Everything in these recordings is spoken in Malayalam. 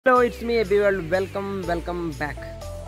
Hello it's me AB world welcome welcome back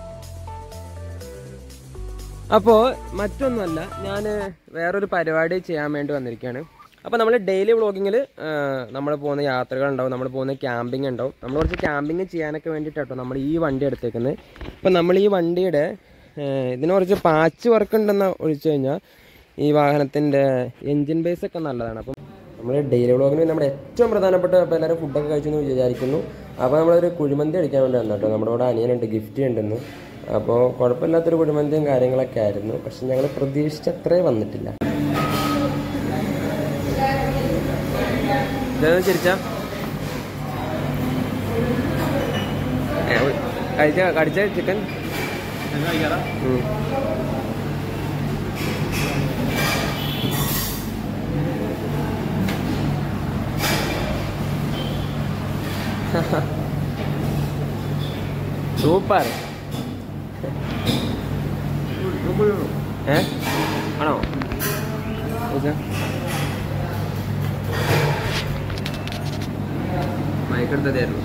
അപ്പോൾ മറ്റൊന്നുമല്ല ഞാൻ വേറൊരു പരിപാടി ചെയ്യാൻ വേണ്ടി വന്നിരിക്കുകയാണ് അപ്പോൾ നമ്മൾ ഡെയിലി വ്ളോഗിങ്ങിൽ നമ്മൾ പോകുന്ന യാത്രകളുണ്ടാവും നമ്മൾ പോകുന്ന ക്യാമ്പിംഗ് ഉണ്ടാവും നമ്മൾ കുറച്ച് ക്യാമ്പിംഗ് ചെയ്യാനൊക്കെ വേണ്ടിയിട്ടോ നമ്മൾ ഈ വണ്ടി എടുത്തേക്കുന്നത് അപ്പോൾ നമ്മൾ ഈ വണ്ടിയുടെ ഏഹ്, ഇതിന് കുറച്ച് പാച്ച് വർക്ക് ഉണ്ടെന്ന് ഒഴിച്ചു കഴിഞ്ഞാൽ ഈ വാഹനത്തിൻ്റെ എൻജിൻ ബേസ് ഒക്കെ നല്ലതാണ് അപ്പം നമ്മൾ ഡെയിലി വ്ളോഗിന് നമ്മുടെ ഏറ്റവും പ്രധാനപ്പെട്ട ഇപ്പോൾ എല്ലാവരും ഫുഡൊക്കെ കഴിച്ചെന്ന് വിചാരിക്കുന്നു അപ്പോൾ നമ്മളൊരു കുഴിമന്തി അടിക്കാൻ വേണ്ടി വന്നു കേട്ടോ നമ്മുടെ കൂടെ അനിയനുണ്ട് ഗിഫ്റ്റ് ഉണ്ടെന്ന് അപ്പോൾ കുഴപ്പമില്ലാത്തൊരു കുഴിമന്തിയും കാര്യങ്ങളൊക്കെ ആയിരുന്നു പക്ഷെ ഞങ്ങൾ പ്രതീക്ഷിച്ച അത്രേ വന്നിട്ടില്ല ചിരിച്ച കഴിച്ച കടിച്ച ചിക്കൻ ഉം. സൂപ്പർ ഏ ആണോ ഓക്കെ മയക്കെടുത്തതായിരുന്നു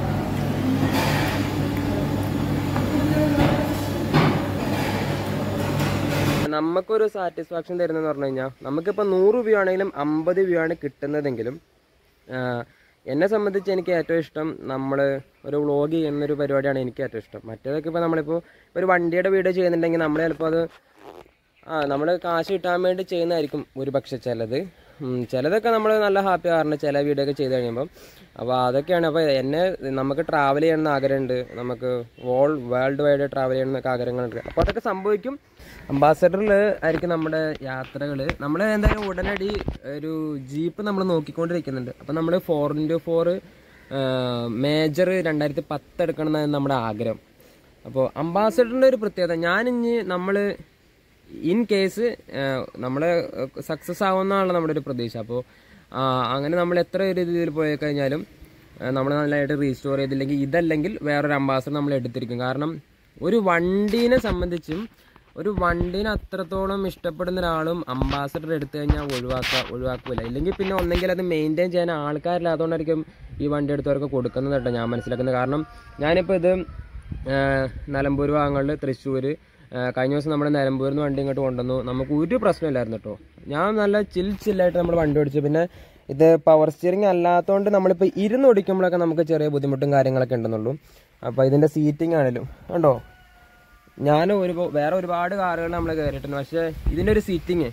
നമുക്കൊരു സാറ്റിസ്ഫാക്ഷൻ തരുന്നതെന്ന് പറഞ്ഞു കഴിഞ്ഞാൽ നമുക്കിപ്പോൾ നൂറ് വ്യൂ ആണെങ്കിലും അമ്പത് വ്യൂ ആണ് കിട്ടുന്നതെങ്കിലും ആഹ് എന്നെ സംബന്ധിച്ച് എനിക്ക് ഏറ്റവും ഇഷ്ടം നമ്മൾ ഒരു വ്ളോഗ് ചെയ്യുന്നൊരു പരിപാടിയാണ് എനിക്ക് ഏറ്റവും ഇഷ്ടം മറ്റേതൊക്കെ ഇപ്പോൾ നമ്മളിപ്പോൾ ഒരു വണ്ടിയുടെ വീഡിയോ ചെയ്യുന്നുണ്ടെങ്കിൽ നമ്മൾ ചിലപ്പോൾ അത് ആ നമ്മൾ കാശ് കിട്ടാൻ വേണ്ടി ചെയ്യുന്നതായിരിക്കും ഒരു പക്ഷെ ചിലത് ഉം, ചിലതൊക്കെ നമ്മൾ നല്ല ഹാപ്പി ആകാറുണ്ട് ചില വീഡിയോ ഒക്കെ ചെയ്ത് കഴിയുമ്പം അപ്പോൾ അതൊക്കെയാണ് അപ്പോൾ എന്നെ നമുക്ക് ട്രാവൽ ചെയ്യണമെന്ന് ആഗ്രഹമുണ്ട് നമുക്ക് ഓൾ വേൾഡ് വൈഡ് ട്രാവൽ ചെയ്യണമെന്നൊക്കെ ആഗ്രഹങ്ങളുണ്ട് അപ്പോൾ അതൊക്കെ സംഭവിക്കും അംബാസഡറിൽ ആയിരിക്കും നമ്മുടെ യാത്രകൾ നമ്മൾ എന്തായാലും ഉടനടി ഒരു ജീപ്പ് നമ്മൾ നോക്കിക്കൊണ്ടിരിക്കുന്നുണ്ട് അപ്പോൾ നമ്മൾ ഫോർ ഇൻറ്റു ഫോർ മേജർ രണ്ടായിരത്തി പത്ത് എടുക്കണം എന്നാണ് നമ്മുടെ ആഗ്രഹം അപ്പോൾ അംബാസഡറിൻ്റെ ഒരു പ്രത്യേകത ഞാനിഞ്ഞ് നമ്മൾ ഇൻ കേസ് നമ്മൾ സക്സസ് ആവുമെന്നാണ് നമ്മുടെ ഒരു പ്രതീക്ഷ അപ്പോൾ അങ്ങനെ നമ്മൾ എത്ര ഒരു രീതിയിൽ പോയി കഴിഞ്ഞാലും നമ്മൾ നല്ലതായിട്ട് റീസ്റ്റോർ ചെയ്തില്ലെങ്കിൽ ഇതല്ലെങ്കിൽ വേറൊരു അംബാസഡർ നമ്മൾ എടുത്തിരിക്കും കാരണം ഒരു വണ്ടീനെ സംബന്ധിച്ചും ഒരു വണ്ടീനെ അത്രത്തോളം ഇഷ്ടപ്പെടുന്ന ഒരാളും അംബാസഡർ എടുത്തു കഴിഞ്ഞാൽ ഒഴിവാക്കുക ഒഴിവാക്കില്ല ഇല്ലെങ്കിൽ പിന്നെ ഒന്നെങ്കിൽ അത് മെയിൻറ്റെയിൻ ചെയ്യാൻ ആൾക്കാരില്ലാത്തതുകൊണ്ടായിരിക്കും ഈ വണ്ടി എടുത്തവർക്ക് കൊടുക്കുന്നത് കേട്ടോ ഞാൻ മനസ്സിലാക്കുന്നത് കാരണം ഞാനിപ്പോൾ ഇത് ഏഹ് നിലമ്പൂർ ഭാഗങ്ങളിൽ തൃശ്ശൂർ കഴിഞ്ഞ ദിവസം നമ്മൾ നിലമ്പൂരിൽ നിന്ന് വണ്ടി ഇങ്ങോട്ട് കൊണ്ടുവന്നു നമുക്ക് ഒരു പ്രശ്നമില്ലായിരുന്നു കേട്ടോ ഞാൻ നല്ല ചിൽ ചില്ലായിട്ട് നമ്മൾ വണ്ടി ഓടിച്ചു പിന്നെ ഇത് പവർ സ്റ്റിയറിംഗ് അല്ലാത്തതുകൊണ്ട് നമ്മളിപ്പോൾ ഇരുന്ന് ഓടിക്കുമ്പോഴൊക്കെ നമുക്ക് ചെറിയ ബുദ്ധിമുട്ടും കാര്യങ്ങളൊക്കെ ഉണ്ടെന്നുള്ളൂ അപ്പോൾ ഇതിൻ്റെ സീറ്റിംഗ് ആണെങ്കിലും കണ്ടോ ഞാൻ ഒരു വേറെ ഒരുപാട് കാറുകൾ നമ്മൾ കയറിയിട്ടുണ്ട് പക്ഷേ ഇതിൻ്റെ ഒരു സീറ്റിങ്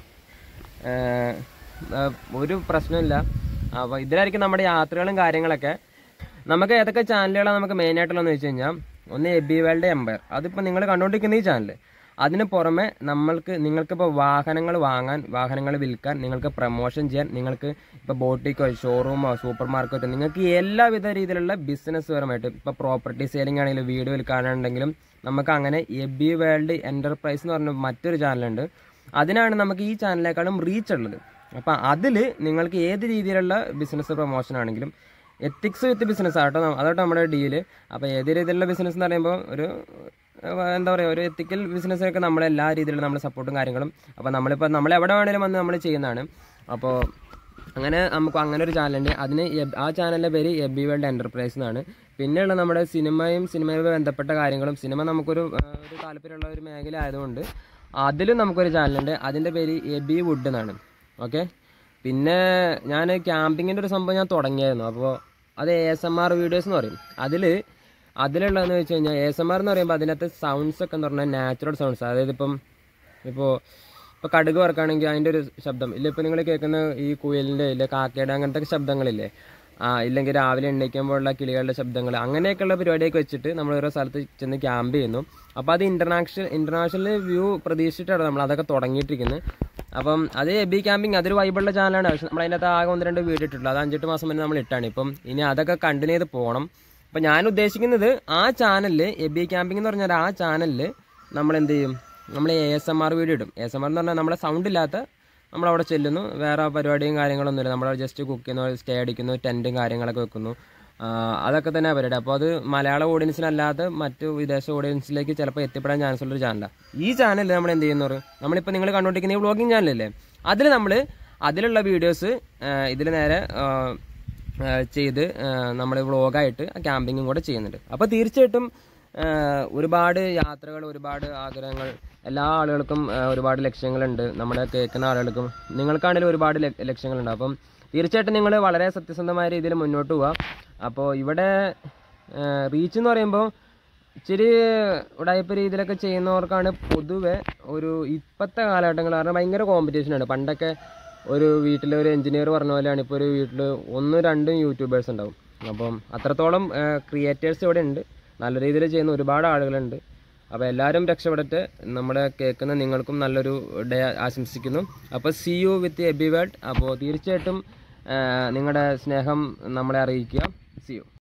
ഒരു പ്രശ്നമില്ല അപ്പോൾ ഇതിലായിരിക്കും നമ്മുടെ യാത്രകളും കാര്യങ്ങളൊക്കെ നമുക്ക് ഏതൊക്കെ ചാനലുകളാണ് നമുക്ക് മെയിൻ ആയിട്ടുള്ളതെന്ന് വെച്ച് കഴിഞ്ഞാൽ ഒന്ന് എബി വേൾഡ് എംപയർ അതിപ്പോൾ നിങ്ങൾ കണ്ടുകൊണ്ടിരിക്കുന്ന ഈ ചാനൽ അതിന് പുറമെ നമ്മൾക്ക് നിങ്ങൾക്കിപ്പോൾ വാഹനങ്ങൾ വാങ്ങാൻ വാഹനങ്ങൾ വിൽക്കാൻ നിങ്ങൾക്ക് പ്രൊമോഷൻ ചെയ്യാൻ നിങ്ങൾക്ക് ഇപ്പോൾ ബോട്ടിക്കോ ഷോറൂമോ സൂപ്പർ മാർക്കറ്റോ നിങ്ങൾക്ക് എല്ലാവിധ രീതിയിലുള്ള ബിസിനസ് പരമായിട്ട് ഇപ്പോൾ പ്രോപ്പർട്ടി സെയിലിംഗ് ആണെങ്കിലും വീട് വിൽക്കാനുണ്ടെങ്കിലും നമുക്ക് അങ്ങനെ എബി വേൾഡ് എൻ്റർപ്രൈസ് എന്ന് പറഞ്ഞ മറ്റൊരു ചാനലുണ്ട് അതിനാണ് നമുക്ക് ഈ ചാനലിനേക്കാളും റീച്ച് ഉള്ളത് അപ്പം അതിൽ നിങ്ങൾക്ക് ഏത് രീതിയിലുള്ള ബിസിനസ് പ്രൊമോഷൻ ആണെങ്കിലും എത്തിക്സ് വിത്ത് ബിസിനസ് ആട്ടോ അതാട്ടോ നമ്മുടെ ഡീല് അപ്പോൾ ഏത് രീതിയിലുള്ള ബിസിനസ് എന്ന് പറയുമ്പോൾ ഒരു ഏഹ്, എന്താ പറയുക ഒരു എത്തിക്കൽ ബിസിനസ്സിനൊക്കെ നമ്മൾ എല്ലാ രീതിയിലുള്ള നമ്മുടെ സപ്പോർട്ടും കാര്യങ്ങളും അപ്പോൾ നമ്മളിപ്പോൾ നമ്മൾ എവിടെ വേണേലും വന്ന് നമ്മൾ ചെയ്യുന്നതാണ് അപ്പോൾ അങ്ങനെ നമുക്ക് അങ്ങനെ ഒരു ചാനലുണ്ട് അതിന് എബ്- ആ ചാനലിൻ്റെ പേര് എബി വേൾഡ് എൻ്റർപ്രൈസ് എന്നാണ് പിന്നെയുള്ള നമ്മുടെ സിനിമയും സിനിമയുമായി ബന്ധപ്പെട്ട കാര്യങ്ങളും സിനിമ നമുക്കൊരു ഏഹ്, ഒരു താല്പര്യമുള്ള ഒരു മേഖല ആയതുകൊണ്ട് അതിലും നമുക്കൊരു ചാനലുണ്ട് അതിൻ്റെ പേര് എബി വുഡ് എന്നാണ് ഓക്കെ പിന്നെ ഞാൻ ക്യാമ്പിങ്ങിൻ്റെ ഒരു സംഭവം ഞാൻ തുടങ്ങിയായിരുന്നു അപ്പോൾ അത് A S M R videos എന്ന് പറയും അതിൽ അതിലുള്ളതെന്ന് വെച്ച് കഴിഞ്ഞാൽ എ എസ് എം ആർ എന്ന് പറയുമ്പോൾ അതിനകത്ത് സൗണ്ട്സ് ഒക്കെ എന്ന് പറഞ്ഞാൽ നാച്ചുറൽ സൗണ്ട്സ് അതായത് ഇപ്പം ഇപ്പോൾ ഇപ്പോൾ കടുക് വറക്കുകയാണെങ്കിൽ അതിൻ്റെ ഒരു ശബ്ദം ഇല്ല ഇപ്പോൾ നിങ്ങൾ കേൾക്കുന്ന ഈ കുയലിൻ്റെ ഇല്ല കാക്കയുടെ അങ്ങനത്തെ ശബ്ദങ്ങളില്ലേ ആ ഇല്ലെങ്കിൽ രാവിലെ എണ്ണീക്കുമ്പോഴുള്ള കിളികളുടെ ശബ്ദങ്ങൾ അങ്ങനെയൊക്കെയുള്ള പരിപാടിയൊക്കെ വെച്ചിട്ട് നമ്മൾ ഓരോ സ്ഥലത്ത് ചെന്ന് ക്യാമ്പ് ചെയ്യുന്നു അപ്പോൾ അത് ഇൻ്റർനാഷണൽ ഇൻ്റർനാഷണൽ വ്യൂ പ്രതീക്ഷിച്ചിട്ടാണ് നമ്മൾ അതൊക്കെ തുടങ്ങിയിട്ടിരിക്കുന്നത് അപ്പം അത് എബി ക്യാമ്പിങ് അതൊരു വൈബുള്ള ചാനലാണ് പക്ഷെ നമ്മൾ അതിനകത്ത് ആകെ ഒന്ന് രണ്ട് വീഡിയോ ഇട്ടിട്ടുള്ളൂ അത് അഞ്ചെട്ട് മാസം മുന്നേ നമ്മൾ ഇട്ടാണ് ഇപ്പം ഇനി അതൊക്കെ കണ്ടിന്യൂ ചെയ്ത് പോകണം അപ്പം ഞാൻ ഉദ്ദേശിക്കുന്നത് ആ ചാനലിൽ എബി ക്യാമ്പിംഗ് എന്ന് പറഞ്ഞാൽ ആ ചാനലിൽ നമ്മൾ എന്ത് ചെയ്യും നമ്മൾ A S M R video ഇടും എ എസ് എം ആർ എന്ന് പറഞ്ഞാൽ നമ്മുടെ സൗണ്ട് ഇല്ലാത്ത നമ്മളവിടെ ചെല്ലുന്നു വേറെ പരിപാടിയും കാര്യങ്ങളൊന്നുമില്ല നമ്മൾ ജസ്റ്റ് കുക്ക് ചെയ്യുന്നു സ്റ്റേ അടിക്കുന്നു ടെൻറ്റും കാര്യങ്ങളൊക്കെ വെക്കുന്നു ആ, അതൊക്കെ തന്നെ പരിപാടി അപ്പോൾ അത് മലയാള ഓഡിയൻസിനല്ലാതെ മറ്റു വിദേശ ഓഡിയൻസിലേക്ക് ചിലപ്പോൾ എത്തിപ്പെടാൻ ചാൻസ് ഉള്ളൊരു ചാനലാണ് ഈ ചാനലിൽ നമ്മൾ എന്ത് ചെയ്യുന്നു നമ്മളിപ്പോൾ നിങ്ങൾ കണ്ടുകൊണ്ടിരിക്കുന്ന ഈ വ്ളോഗിങ് ചാനലല്ലേ അതിൽ നമ്മൾ അതിലുള്ള വീഡിയോസ് ഇതിൽ നേരെ ആ, ആ, ചെയ്ത് നമ്മൾ വ്ളോഗായിട്ട് ക്യാമ്പിങ്ങും കൂടെ ചെയ്യുന്നുണ്ട് അപ്പോൾ തീർച്ചയായിട്ടും ആ, ഒരുപാട് യാത്രകൾ ഒരുപാട് ആഗ്രഹങ്ങൾ എല്ലാ ആളുകൾക്കും ആ, ഒരുപാട് ലക്ഷ്യങ്ങളുണ്ട് നമ്മുടെ കേൾക്കുന്ന ആളുകൾക്കും നിങ്ങൾക്കാണെങ്കിലും ഒരുപാട് ല- ലക്ഷ്യങ്ങളുണ്ട് അപ്പം തീർച്ചയായിട്ടും നിങ്ങൾ വളരെ സത്യസന്ധമായ രീതിയിൽ മുന്നോട്ട് പോവുക അപ്പോൾ ഇവിടെ റീച്ച് എന്ന് പറയുമ്പോൾ ഇച്ചിരി ഉടായ്പ രീതിയിലൊക്കെ ചെയ്യുന്നവർക്കാണ് പൊതുവെ ഒരു ഇപ്പോഴത്തെ കാലഘട്ടങ്ങൾ കാരണം ഭയങ്കര കോമ്പറ്റീഷനാണ് പണ്ടൊക്കെ ഒരു വീട്ടിൽ ഒരു എഞ്ചിനീയർ പറഞ്ഞ പോലെയാണ് ഇപ്പോൾ ഒരു വീട്ടിൽ ഒന്നും രണ്ടും യൂട്യൂബേഴ്സ് ഉണ്ടാവും അപ്പം അത്രത്തോളം ക്രിയേറ്റേഴ്സ് ഇവിടെ ഉണ്ട് നല്ല രീതിയിൽ ചെയ്യുന്ന ഒരുപാട് ആളുകളുണ്ട് അപ്പോൾ എല്ലാവരും രക്ഷപ്പെടട്ടെ നമ്മുടെ കേൾക്കുന്ന നിങ്ങൾക്കും നല്ലൊരു ഡേ ആശംസിക്കുന്നു അപ്പോൾ see you with AB world അപ്പോൾ തീർച്ചയായിട്ടും നിങ്ങളുടെ സ്നേഹം നമ്മളെ അറിയിക്കുക സി യു